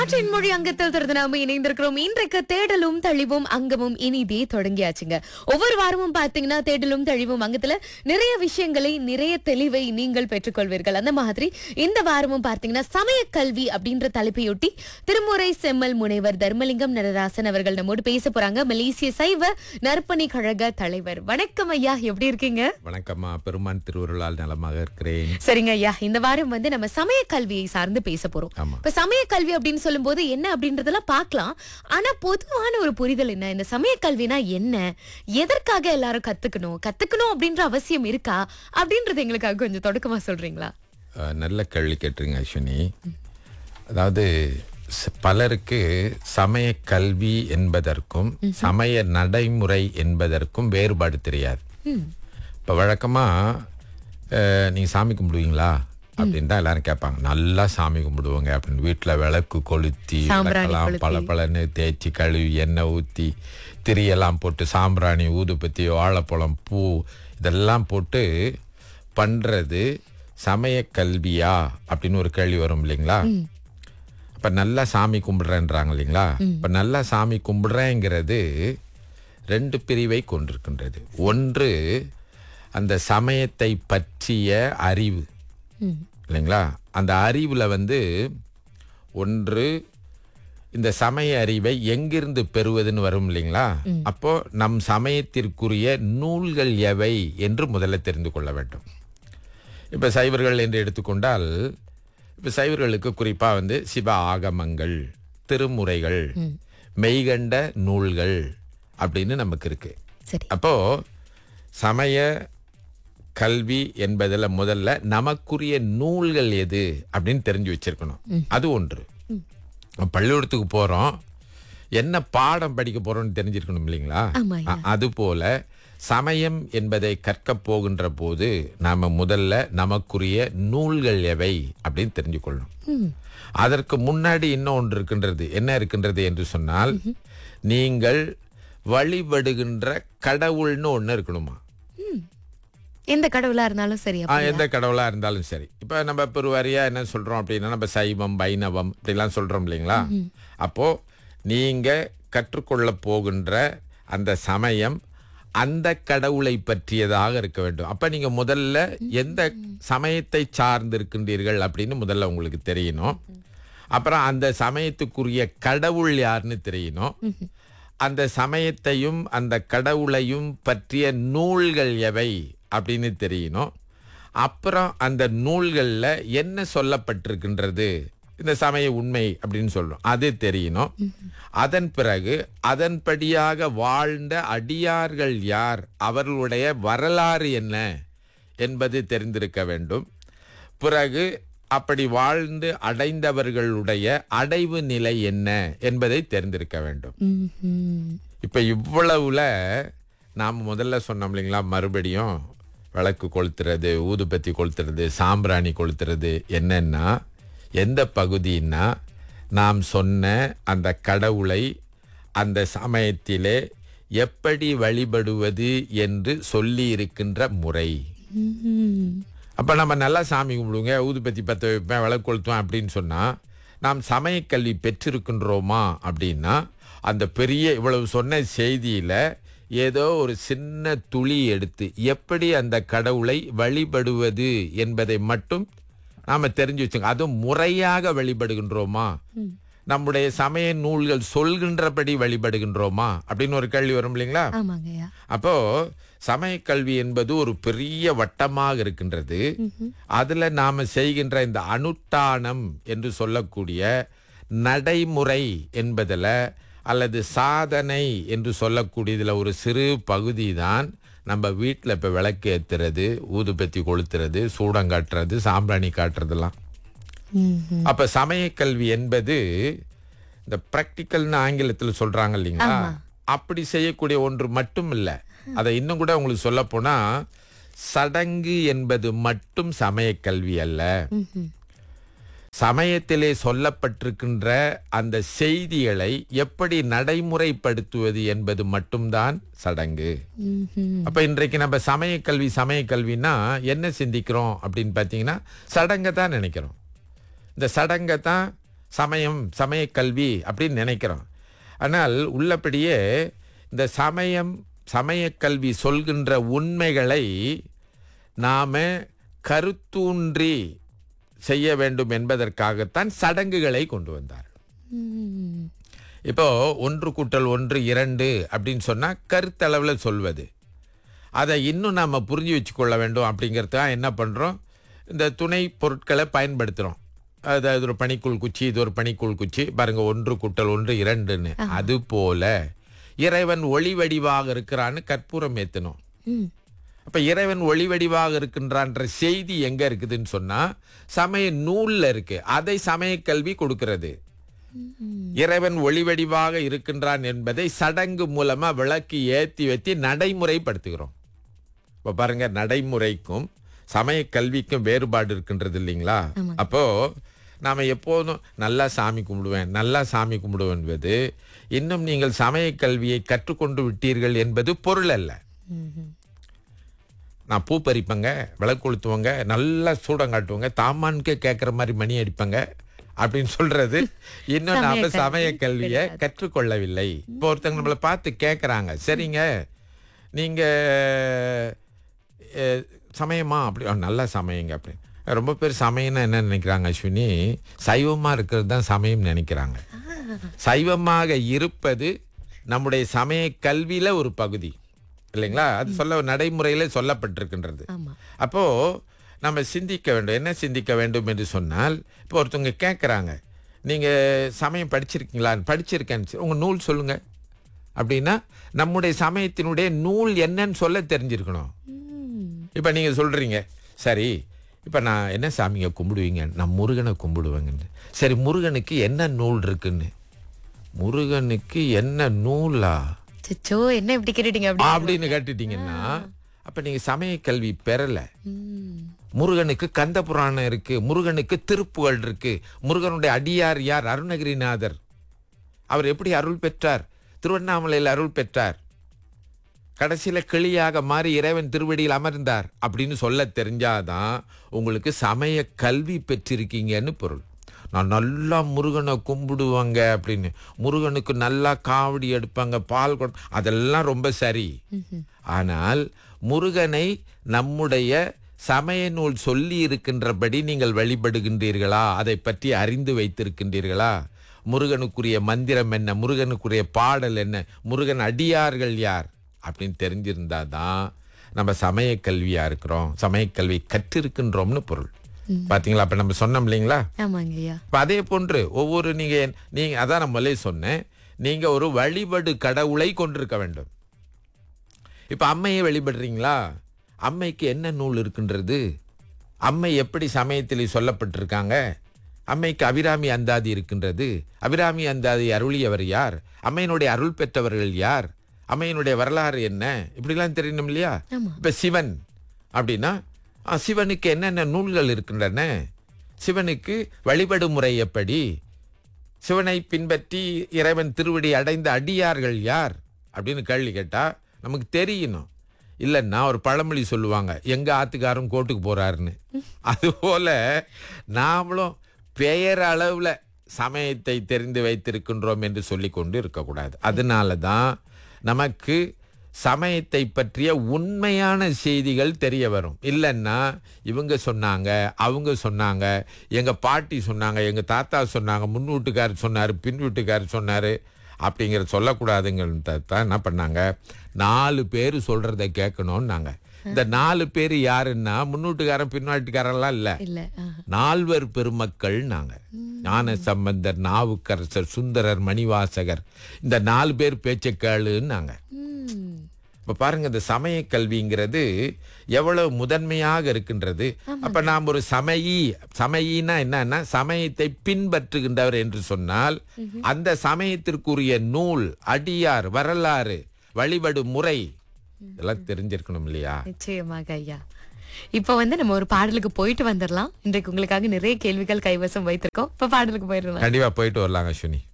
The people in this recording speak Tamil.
காற்றின் மொழி அங்கத்தில் தொடர்ந்து நாம இணைந்திருக்கிறோம் இன்றைக்கு தேடலும் தழிவும் அங்கமும் இனிதே தொடங்கியாச்சுங்க ஒவ்வொரு வாரமும் பாத்தீங்கன்னா தேடலும் தழிவும் அங்கத்துல நிறைய விஷயங்களை நிறைய தெளிவை நீங்கள் பெற்றுக்கொள்வீர்கள் அந்த மாதிரி இந்த வாரமும் பார்த்தீங்கன்னா சமய கல்வி அப்படின்ற தலைப்பையொட்டி திருமுறை செம்மல் முனைவர் தர்மலிங்கம் நடராசன் அவர்கள் நம்மோடு பேச போறாங்க மலேசிய சைவ நற்பணி கழக தலைவர் வணக்கம் ஐயா எப்படி இருக்கீங்க வணக்கம்மா பெருமான் திருவருளால் நலமாக இருக்கிறேன் சரிங்க ஐயா இந்த வாரம் வந்து நம்ம சமய கல்வியை சார்ந்து பேச போறோம் ஆமா. இப்ப சமய கல்வி அப்படின்னு சொல்லும்போது என்ன அப்படின்றதெல்லாம் பார்க்கலாம் ஆனா பொதுவான ஒரு புரிதல் என்ன இந்த சமய கல்வினா என்ன எதற்காக எல்லாரும் கத்துக்கணும் கத்துக்கணும் அப்படின்ற அவசியம் இருக்கா அப்படின்றது எங்களுக்காக கொஞ்சம் தொடக்கமா சொல்றீங்களா அஹ், நல்ல கேள்வி கேட்டுருங்க அஸ்வினி அதாவது ச- பலருக்கு சமய கல்வி என்பதற்கும் சமய நடைமுறை என்பதற்கும் வேறுபாடு தெரியாது இப்போ வழக்கமாக நீங்கள் சாமி கும்பிடுவீங்களா அப்படின்னு தான் எல்லாரும் கேட்பாங்க நல்லா சாமி கும்பிடுவோங்க அப்படின்னு வீட்டில் விளக்கு கொளுத்தி சாம்பிராணி விளக்கெல்லாம் கொளுத்தி. பல பலன்னு தேய்ச்சி கழுவி எண்ணெய் ஊற்றி திரியெல்லாம் போட்டு சாம்பிராணி ஊதுபத்தி வாழைப்பழம் பூ இதெல்லாம் போட்டு பண்ணுறது சமய கல்வியா அப்படின்னு ஒரு கேள்வி வரும் இல்லைங்களா அப்ப நல்லா சாமி கும்பிடுறேன்றாங்க இல்லைங்களா இப்ப நல்லா சாமி கும்பிடுறேங்கிறது ரெண்டு பிரிவை கொண்டிருக்கின்றது ஒன்று அந்த சமயத்தை பற்றிய அறிவு இல்லைங்களா அந்த அறிவுல வந்து ஒன்று இந்த சமய அறிவை எங்கிருந்து பெறுவதுன்னு வரும் இல்லைங்களா அப்போ நம் சமயத்திற்குரிய நூல்கள் எவை என்று முதல்ல தெரிந்து கொள்ள வேண்டும் இப்ப சைவர்கள் என்று எடுத்துக்கொண்டால் இப்ப சைவர்களுக்கு குறிப்பா வந்து சிவ ஆகமங்கள் திருமுறைகள் மெய்கண்ட நூல்கள் அப்படின்னு நமக்கு இருக்கு சரி அப்போ சமய கல்வி என்பதுல முதல்ல நமக்குரிய நூல்கள் எது அப்படின்னு தெரிஞ்சு வச்சிருக்கணும் அது ஒன்று பள்ளிக்கூடத்துக்கு போறோம் என்ன பாடம் படிக்க போறோம்னு தெரிஞ்சிருக்கணும் இல்லைங்களா ஆமா ஐயா. அ- அது போல சமயம் என்பதை கற்கப் போகின்ற போது நாம முதல்ல நமக்குரிய நூல்கள் எவை அப்படின்னு தெரிஞ்சுக்கொள்ளணும் அதற்கு முன்னாடி இன்னும் ஒன்று இருக்கின்றது என்ன இருக்கின்றது என்று சொன்னால் நீங்கள் வழிபடுகின்ற கடவுள்னு ஒண்ணு இருக்கணுமா எந்த கடவுளா இருந்தாலும் சரி ஆ, எந்த கடவுளா இருந்தாலும் சரி இப்ப நம்ம பெருவாரியா என்ன சொல்றோம் அப்படின்னா நம்ம சைவம் வைணவம் இப்படிலாம் சொல்றோம் இல்லைங்களா அப்போ நீங்க கற்றுக்கொள்ள போகின்ற அந்த சமயம் அந்த கடவுளை பற்றியதாக இருக்க வேண்டும் அப்ப நீங்க முதல்ல எந்த சமயத்தை சார்ந்து இருக்கின்றீர்கள் அப்படின்னு முதல்ல உங்களுக்கு தெரியணும் அப்புறம் அந்த சமயத்துக்குரிய கடவுள் யாருன்னு தெரியணும் அந்த சமயத்தையும் அந்த கடவுளையும் பற்றிய நூல்கள் எவை அப்படின்னு தெரியணும் அப்புறம் அந்த நூல்கள்ல என்ன சொல்லப்பட்டிருக்கின்றது இந்த சமய உண்மை அப்படின்னு சொல்றோம் அது தெரியணும் அதன் பிறகு அதன்படியாக வாழ்ந்த அடியார்கள் யார் அவர்களுடைய வரலாறு என்ன என்பது தெரிந்திருக்க வேண்டும் பிறகு அப்படி வாழ்ந்து அடைந்தவர்களுடைய அடைவு நிலை என்ன என்பதை தெரிந்திருக்க வேண்டும் ம்ஹும். இப்ப இவ்வளவுல நாம் முதல்ல சொன்னோம் இல்லைங்களா மறுபடியும் விளக்கு கொளுத்துறது ஊதுபத்தி கொளுத்துறது சாம்பிராணி கொளுத்துறது என்னன்னா எந்த பகுதின்னா நாம் சொன்ன அந்த கடவுளை அந்த சமயத்திலே எப்படி வழிபடுவது என்று சொல்லி இருக்கின்ற முறை ம்ஹும். அப்ப நம்ம நல்லா சாமி கும்பிடுங்க ஊதுபத்தி பத்த வைப்பேன் விளக்கு கொளுத்துவேன் அப்படின்னு சொன்னா நாம் சமயக்கல்வி பெற்றிருக்கின்றோமா அப்படின்னா அந்த பெரிய இவ்வளவு சொன்ன செய்தியில ஏதோ ஒரு சின்ன துளி எடுத்து எப்படி அந்த கடவுளை வழிபடுவது என்பதை மட்டும் நாம தெரிஞ்சு வச்சுங்க அதுவும் முறையாக வழிபடுகின்றோமா நம்முடைய சமய நூல்கள் சொல்கின்றபடி வழிபடுகின்றோமா அப்படின்னு ஒரு கேள்வி வரும் இல்லைங்களா ஆமாங்க ஐயா அப்போ சமயக்கல்வி என்பது ஒரு பெரிய வட்டமாக இருக்கின்றது அதுல நாம செய்கின்ற இந்த அனுஷ்டானம் என்று சொல்லக்கூடிய நடைமுறை என்பதுல அல்லது சாதனை என்று சொல்லக்கூடியதுல ஒரு சிறு பகுதி தான் நம்ம வீட்டில் இப்போ விளக்கு ஏத்துறது ஊதுபத்தி கொளுத்துறது சூடம் காட்டுறது சாம்பிராணி காட்டுறதெல்லாம் ம்ஹும். அப்ப சமயக்கல்வி என்பது இந்த பிராக்டிக்கல்னு ஆங்கிலத்தில் சொல்றாங்க இல்லைங்களா அப்படி செய்யக்கூடிய ஒன்று மட்டும் இல்ல அதை இன்னும் கூட உங்களுக்கு சொல்ல போனா சடங்கு என்பது மட்டும் சமயக்கல்வி அல்ல ம்ஹும். சமயத்திலே சொல்லப்பட்டிருக்கின்ற அந்த செய்திகளை எப்படி நடைமுறைப்படுத்துவது என்பது மட்டும்தான் சடங்கு ம்ஹும். அப்ப இன்றைக்கு நம்ம சமயக்கல்வி சமயக்கல்வினா என்ன சிந்திக்கிறோம் அப்படின்னு பார்த்தீங்கன்னா சடங்கை தான் நினைக்கிறோம் இந்த சடங்கை தான் சமயம் சமய கல்வி அப்படின்னு நினைக்கிறோம் ஆனால் உள்ளபடியே இந்த சமயம் சமய கல்வி சொல்கின்ற உண்மைகளை நாம கருத்தூன்றி செய்ய வேண்டும் என்பதற்காகத்தான் சடங்குகளை கொண்டு வந்தார் ம். இப்போ ஒன்று கூட்டல் ஒன்று இரண்டு அப்படின்னு சொன்னா கருத்தளவில் சொல்வது அதை இன்னும் நாம புரிஞ்சு வச்சுக்கொள்ள வேண்டும் அப்படிங்கிறதுக்காக என்ன பண்றோம் இந்த துணை பொருட்களை பயன்படுத்துறோம் அதாவது ஒரு பனிக்கூழ் குச்சி இது ஒரு பனிக்கூழ் குச்சி பாருங்க ஒன்று கூட்டல் ஒன்று இரண்டுன்னு அது போல இறைவன் ஒளி வடிவாக இருக்கிறான்னு கற்பூரம் ஏத்தணும் ம். அப்ப இறைவன் ஒளி வடிவாக இருக்கின்றான்ற செய்தி எங்க இருக்குதுன்னு சொன்னா சமய நூல்ல இருக்கு அதை சமய கல்வி கொடுக்கிறது இறைவன் ஒளிவடிவாக இருக்கின்றான் என்பதை சடங்கு மூலமா விளக்கி ஏத்தி வச்சு நடைமுறைப்படுத்துகிறோம் இப்ப பாருங்க நடைமுறைக்கும் சமய கல்விக்கும் வேறுபாடு இருக்கின்றது இல்லைங்களா அப்போ நாம எப்போதும் நல்லா சாமி கும்பிடுவேன் நல்லா சாமி கும்பிடுவேன் என்பது இன்னும் நீங்கள் சமய கல்வியை கற்றுக்கொண்டு விட்டீர்கள் என்பது பொருள் அல்ல ம்ஹும். நான் பூ பறிப்பேங்க விளக்கு கொளுத்துவாங்க நல்லா சூடம் காட்டுவாங்க தாமான்கே கேட்குற மாதிரி மணி அடிப்பாங்க அப்படின்னு சொல்றது இன்னும் சமய நாம கல்வி சமய கல்வியை கற்றுக்கொள்ளவில்லை இப்போ ஒருத்தங்க நம்மளை பார்த்து கேட்குறாங்க சரிங்க நீங்க அஹ், சமயமா அப்படி "ஆ, நல்லா சமயங்க அப்படி ரொம்ப பேர் சமயம்னா என்ன நினைக்கிறாங்க அஸ்வினி சைவமா இருக்கிறது தான் சமயம் நினைக்கிறாங்க சைவமாக இருப்பது நம்முடைய சமய கல்வியில ஒரு பகுதி இல்லைங்களா அது சொல்ல நடைமுறையில சொல்லப்பட்டிருக்கின்றது ஆமா அப்போ நம்ம சிந்திக்க வேண்டும் என்ன சிந்திக்க வேண்டும் என்று சொன்னால் இப்போ ஒருத்தவங்க கேட்குறாங்க நீங்க சமயம் படிச்சிருக்கீங்களா படிச்சிருக்கேன்னு சொல்லி, உங்க நூல் சொல்லுங்க அப்படின்னா நம்முடைய சமயத்தினுடைய நூல் என்னன்னு சொல்ல தெரிஞ்சிருக்கணும் ம். இப்போ நீங்க சொல்றீங்க சரி இப்போ நான் என்ன சாமிங்க கும்பிடுவீங்க நான் முருகனை கும்பிடுவேங்கன்னு சரி முருகனுக்கு என்ன நூல் இருக்குன்னு முருகனுக்கு என்ன நூலா அச்சச்சோ என்ன இப்படி கேட்டுட்டீங்க அப்படி அப்படின்னு கேட்டுட்டீங்கன்னா அப்ப நீங்க சமய கல்வி பெறல ம். முருகனுக்கு கந்த புராணம் இருக்கு முருகனுக்கு திருப்புகழ் இருக்கு முருகனுடைய அடியார் யார் அருணகிரிநாதர் அவர் எப்படி அருள் பெற்றார் திருவண்ணாமலையில் அருள் பெற்றார் கடைசியில கிளியாக மாறி இறைவன் திருவடியில் அமர்ந்தார் அப்படின்னு சொல்ல தெரிஞ்சாதான் உங்களுக்கு சமய கல்வி பெற்றிருக்கீங்கன்னு பொருள் நான் நல்லா முருகனை கும்பிடுவாங்க அப்படின்னு முருகனுக்கு நல்லா காவடி எடுப்பாங்க பால் கொடு அதெல்லாம் ரொம்ப சரி ஆனால் முருகனை நம்முடைய சமய நூல் சொல்லி இருக்கின்றபடி நீங்கள் வழிபடுகின்றீர்களா அதை பற்றி அறிந்து வைத்திருக்கின்றீர்களா முருகனுக்குரிய மந்திரம் என்ன முருகனுக்குரிய பாடல் என்ன முருகன் அடியார்கள் யார் அப்படின்னு தெரிஞ்சிருந்தா தான் நம்ம சமய கல்வியா இருக்கிறோம் சமய கல்வி கற்றிருக்கின்றோம்னு பொருள் பாத்தீங்களா அப்ப நம்ம சொன்னோம் இல்லைங்களா ஆமாங்க ஐயா இப்ப அதே போன்று ஒவ்வொரு நீங்க நீங்க அதான் நான் முதலே சொன்னேன் நீங்க ஒரு வழிபடு கடவுளை கொண்டிருக்க வேண்டும் இப்ப அம்மையை வழிபடுறீங்களா அம்மைக்கு என்ன நூல் இருக்கின்றது அம்மை எப்படி சமயத்தில் சொல்லப்பட்டிருக்காங்க அம்மைக்கு அபிராமி அந்தாதி இருக்கின்றது அபிராமி அந்தாதி அருளியவர் யார் அம்மையினுடைய அருள் பெற்றவர்கள் யார் அம்மையினுடைய வரலாறு என்ன இப்படிலாம் தெரியணும் இல்லையா ஆமா. இப்ப சிவன் அப்படின்னா ஆ, சிவனுக்கு என்னென்ன நூல்கள் இருக்கின்றன சிவனுக்கு வழிபடு முறை எப்படி சிவனை பின்பற்றி இறைவன் திருவடி அடைந்த அடியார்கள் யார் அப்படின்னு கேள்வி கேட்டா நமக்கு தெரியணும் இல்லைன்னா ஒரு பழமொழி சொல்லுவாங்க எங்க ஆத்துக்காரரும் கோர்ட்டுக்கு போறாருன்னு அதுபோல நாமளும் பெயர் அளவுல சமயத்தை தெரிந்து வைத்திருக்கின்றோம் என்று சொல்லி கொண்டு இருக்கக்கூடாது அதனால தான் நமக்கு சமயத்தை பற்றிய உண்மையான செய்திகள் தெரிய வரும் இல்லைன்னா இவங்க சொன்னாங்க அவங்க சொன்னாங்க எங்க பாட்டி சொன்னாங்க எங்க தாத்தா சொன்னாங்க முன் வீட்டுக்காரர் சொன்னாரு பின் வீட்டுக்காரர் சொன்னாரு அப்படிங்கிற சொல்லக்கூடாதுங்கிறத தான் என்ன பண்ணாங்க நாலு பேர் சொல்றதை கேட்கணும்னாங்க இந்த நாலு பேர் யாருன்னா முன்னூட்டுக்காரன் பின்னாட்டுக்காரெல்லாம் இல்ல இல்ல ஆஹா. நால்வர் பெருமக்கள் நாங்க ஞான சம்பந்தர் நாவுக்கரசர் சுந்தரர் மணிவாசகர் இந்த நாலு பேர் பேச்சை கேளுன்னாங்க ம். இப்ப பாருங்க இந்த சமய கல்விங்கிறது எவ்வளவு முதன்மையாக இருக்கின்றது அப்ப நாம் ஒரு சமயி சமயினா என்னன்னா சமயத்தை பின்பற்றுகின்றவர் என்று சொன்னால் அந்த சமயத்திற்குரிய நூல் அடியார் வரலாறு வழிபடு முறை இதெல்லாம் தெரிஞ்சிருக்கணும் இல்லையா நிச்சயமாக ஐயா இப்ப வந்து நம்ம ஒரு பாடலுக்கு போயிட்டு வந்துடலாம் இன்றைக்கு உங்களுக்காக நிறைய கேள்விகள் கைவசம் வைத்திருக்கோம் இப்ப பாடலுக்கு போயிடலாம் கண்டிப்பா போயிட்டு வரலாங்க அஸ்வினி